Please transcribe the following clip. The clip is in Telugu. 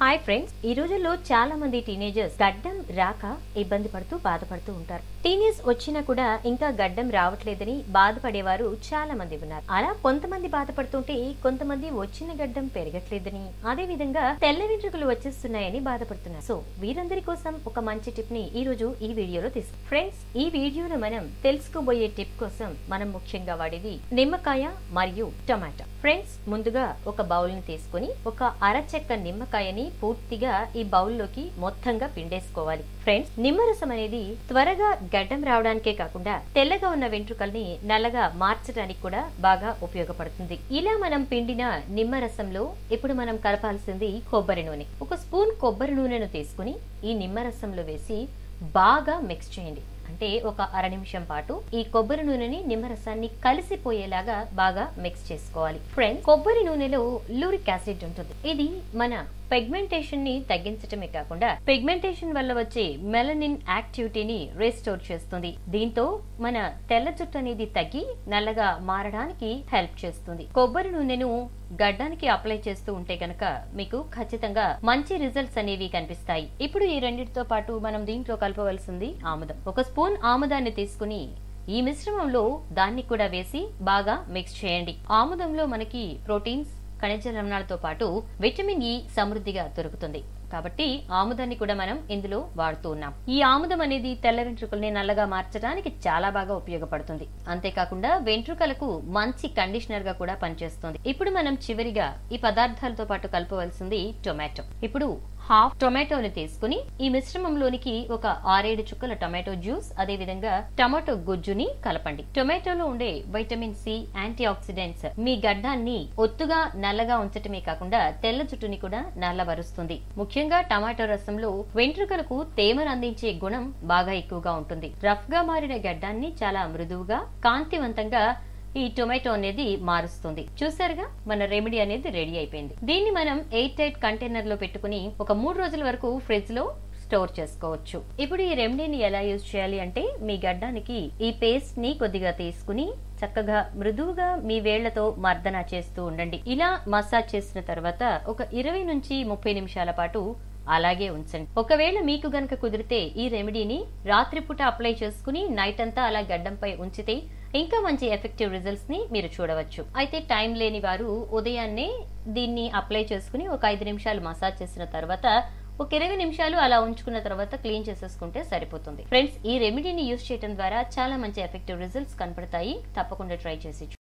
హాయ్ ఫ్రెండ్స్ ఈ రోజుల్లో చాలా మంది టీనేజర్స్ గడ్డం రాక ఇబ్బంది పడుతూ బాధపడుతూ ఉంటారు టీనేజ్ వచ్చినా కూడా ఇంకా గడ్డం రావట్లేదని బాధపడేవారు చాలా మంది ఉన్నారు అలా కొంతమంది బాధపడుతుంటే కొంతమంది వచ్చిన గడ్డం పెరగట్లేదని అదే విధంగా తెల్ల వెంట్రుకలు వచ్చేస్తున్నాయని బాధపడుతున్నారు సో వీరందరి కోసం ఒక మంచి టిప్ ని ఈ రోజు ఈ వీడియోలో తీసుకు ఫ్రెండ్స్ ఈ వీడియోలో మనం తెలుసుకోబోయే టిప్ కోసం మనం ముఖ్యంగా వాడేది నిమ్మకాయ మరియు టమాటా ఫ్రెండ్స్ ముందుగా ఒక బౌల్ ని తీసుకుని ఒక అరచెక్క నిమ్మకాయని పూర్తిగా ఈ బౌల్ లోకి మొత్తంగా పిండేసుకోవాలి ఫ్రెండ్స్ నిమ్మరసం అనేది త్వరగా గడ్డం రావడానికే కాకుండా తెల్లగా ఉన్న వెంట్రుకల్ని నల్లగా మార్చడానికి కూడా బాగా ఉపయోగపడుతుంది ఇలా మనం పిండిన నిమ్మరసంలో ఇప్పుడు మనం కలపాల్సింది కొబ్బరి నూనె ఒక స్పూన్ కొబ్బరి నూనెను తీసుకుని ఈ నిమ్మరసంలో వేసి బాగా మిక్స్ చేయండి అంటే ఒక అర నిమిషం పాటు ఈ కొబ్బరి నూనెని నిమ్మరసాన్ని కలిసిపోయేలాగా బాగా మిక్స్ చేసుకోవాలి ఫ్రెండ్స్ కొబ్బరి నూనెలో లూరిక్ యాసిడ్ ఉంటుంది ఇది మన పిగ్మెంటేషన్ ని తగ్గించటమే కాకుండా పిగ్మెంటేషన్ వల్ల వచ్చే మెలనిన్ యాక్టివిటీని రిస్టోర్ చేస్తుంది దీంతో మన తెల్ల జుట్టు అనేది తగ్గి నల్లగా మారడానికి హెల్ప్ చేస్తుంది కొబ్బరి నూనెను గడ్డానికి అప్లై చేస్తూ ఉంటే గనక మీకు ఖచ్చితంగా మంచి రిజల్ట్స్ అనేవి కనిపిస్తాయి ఇప్పుడు ఈ రెండింటితో పాటు మనం దీంట్లో కలపవలసింది ఆముదం ఒక స్పూన్ ఆముదాన్ని తీసుకుని ఈ మిశ్రమంలో దాన్ని కూడా వేసి బాగా మిక్స్ చేయండి ఆముదంలో మనకి ప్రోటీన్స్ ఖనిజ లవణాలతో పాటు విటమిన్ ఇ సమృద్ధిగా దొరుకుతుంది కాబట్టి ఆముదాన్ని కూడా మనం ఇందులో వాడుతూ ఉన్నాం ఈ ఆముదం అనేది తెల్ల వెంట్రుకల్ని నల్లగా మార్చడానికి చాలా బాగా ఉపయోగపడుతుంది అంతేకాకుండా వెంట్రుకలకు మంచి కండిషనర్ గా కూడా పనిచేస్తుంది ఇప్పుడు మనం చివరిగా ఈ పదార్థాలతో పాటు కలపవలసింది టొమాటో ఇప్పుడు హాఫ్ టొమాటోని తీసుకుని ఈ మిశ్రమంలోనికి ఒక ఆరేడు చుక్కల టొమాటో జ్యూస్ అదే విధంగా టమాటో గుజ్జుని కలపండి టొమాటోలో ఉండే వైటమిన్ సి యాంటీ ఆక్సిడెంట్స్ మీ గడ్డాన్ని ఒత్తుగా నల్లగా ఉంచటమే కాకుండా తెల్ల జుట్టుని కూడా నల్లబరుస్తుంది ముఖ్యంగా టమాటో రసంలో వెంట్రుకలకు తేమను అందించే గుణం బాగా ఎక్కువగా ఉంటుంది రఫ్ గా మారిన గడ్డాన్ని చాలా మృదువుగా కాంతివంతంగా ఈ టొమాటో అనేది మారుస్తుంది చూసారుగా మన రెమెడీ అనేది రెడీ అయిపోయింది దీన్ని మనం ఎయిట్ టైట్ కంటైనర్ లో పెట్టుకుని ఒక మూడు రోజుల వరకు ఫ్రిడ్జ్ లో స్టోర్ చేసుకోవచ్చు ఇప్పుడు ఈ రెమెడీని ఎలా యూజ్ చేయాలి అంటే మీ గడ్డానికి ఈ పేస్ట్ ని కొద్దిగా తీసుకుని చక్కగా మృదువుగా మీ వేళ్లతో మర్దన చేస్తూ ఉండండి ఇలా మసాజ్ చేసిన తర్వాత ఒక ఇరవై నుంచి ముప్పై నిమిషాల పాటు అలాగే ఉంచండి ఒకవేళ మీకు గనక కుదిరితే ఈ రెమెడీని రాత్రిపూట అప్లై చేసుకుని నైట్ అంతా అలా గడ్డంపై ఉంచితే ఇంకా మంచి ఎఫెక్టివ్ రిజల్ట్స్ ని మీరు చూడవచ్చు అయితే టైం లేని వారు ఉదయాన్నే దీన్ని అప్లై చేసుకుని ఒక ఐదు నిమిషాలు మసాజ్ చేసిన తర్వాత ఒక ఇరవై నిమిషాలు అలా ఉంచుకున్న తర్వాత క్లీన్ చేసేసుకుంటే సరిపోతుంది ఫ్రెండ్స్ ఈ రెమెడీని యూస్ చేయడం ద్వారా చాలా మంచి ఎఫెక్టివ్ రిజల్ట్స్ కనపడతాయి తప్పకుండా ట్రై చేసి